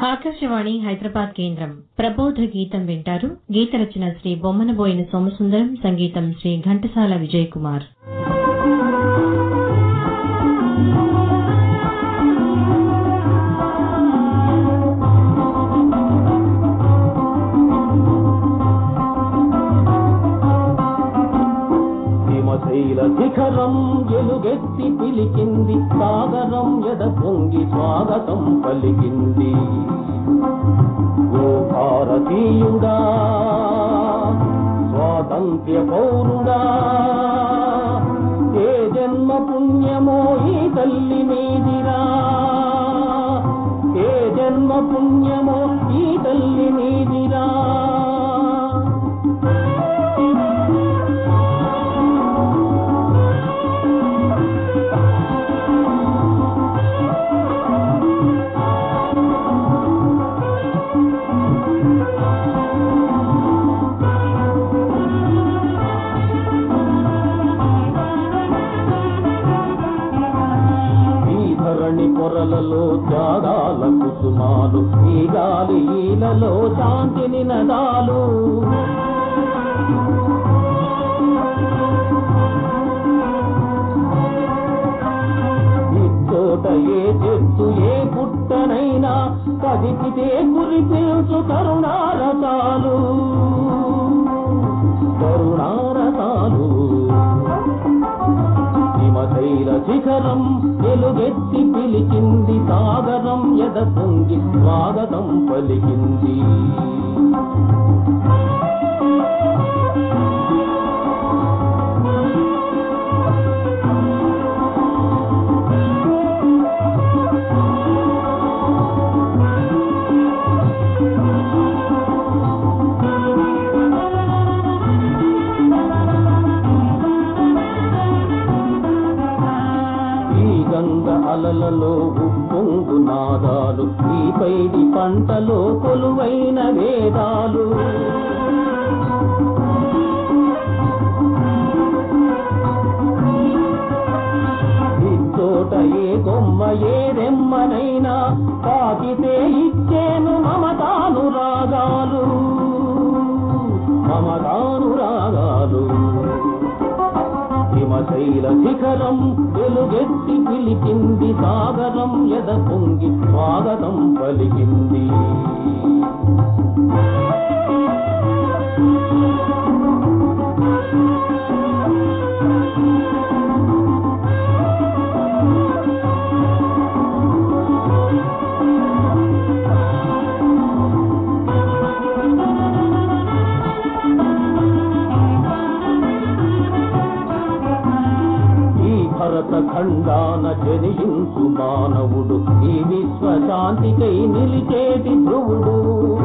ఆకాశవాణి హైదరాబాద్ కేంద్రం ప్రబోధ గీతం వింటారు గీత రచన శ్రీ బొమ్మనబోయిన సోమసుందరం సంగీతం శ్రీ ఘంటసాల విజయ్ కుమార్ హిమశైల శిఖరం ఎలుగెత్తి పిలికింది సాగరం ఎద పొంగి స్వాగతం పలికింది ఓ భారతీయుడా స్వాతంత్ర్య పౌరుడా ఏ జన్మ పుణ్యమో ఈ తల్లి మీదిరా ఏ జన్మ పుణ్యమో ఈ తల్లి మీదిరా ఈ ధరణి పొరలలో త్యాగాల కుసుమాలు ఈ గాలి ఈలలో శాంతి నినదాలు ఇచ్చోట ఏ చెట్టు ఏ పుట్టనైనా కదిపితే కురిపించు కరుణారతాలు కరుణారతాలు హిమశైల శిఖరం ఎలుగెత్తి పిలిచింది సాగరం ఎద పొంగి స్వాగతం పలికింది ఈ గంగ అలలలో ఉప్పొంగు నాదాలు ఈ పైడి పంటలో కొలువైన వేదాలు ఇచ్చోట ఏ కొమ్మ ఏ రెమ్మనైనా తాకితే ఇచ్చేను మమతాను రాగాలు మమతాను రాగాలు హిమశైల శిఖరం వెలుగెత్తి పిలిచింది సాగరం ఎద పొంగి స్వాగతం పలికింది ఈ భరత ఖండాన జనించు మానవుడు ఈ విశ్వశాంతికై నిలిచేటి ధ్రువుడు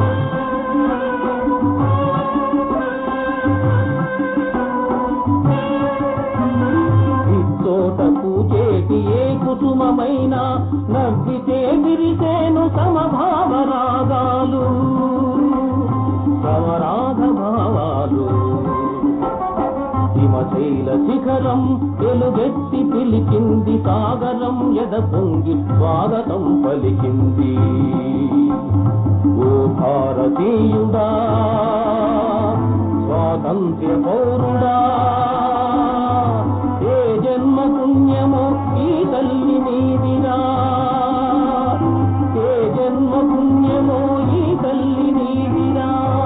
ఇచ్చోట పూచేటి ఏ కుసుమమైన నవ్వితే విరిసేను సమభావ రాగాలు సమరాధ భావాలు హిమశైల శిఖరం ఎలుగెత్తి పిలిచింది సాగరం ఎద పొంగి స్వాగతం పలికింది ఓ భారతీయుడా స్వాతంత్ర్య పౌరుడా ఏ జన్మ పుణ్యమో ఈ తల్లి నీదిరా ఏ జన్మ పుణ్యమో ఈ తల్లి నీదిరా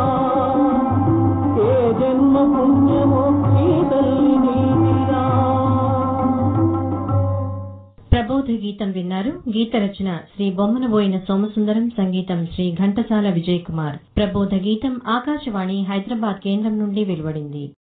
ఏ జన్మ పుణ్యమో ఈ తల్లి నీదిరా ప్రబోధ గీతం విన్నారు గీత రచన శ్రీ బొమ్మనబోయిన సోమసుందరం సంగీతం శ్రీ ఘంటసాల విజయ్ కుమార్ ప్రబోధ గీతం ఆకాశవాణి హైదరాబాద్ కేంద్రం నుండి వెలువడింది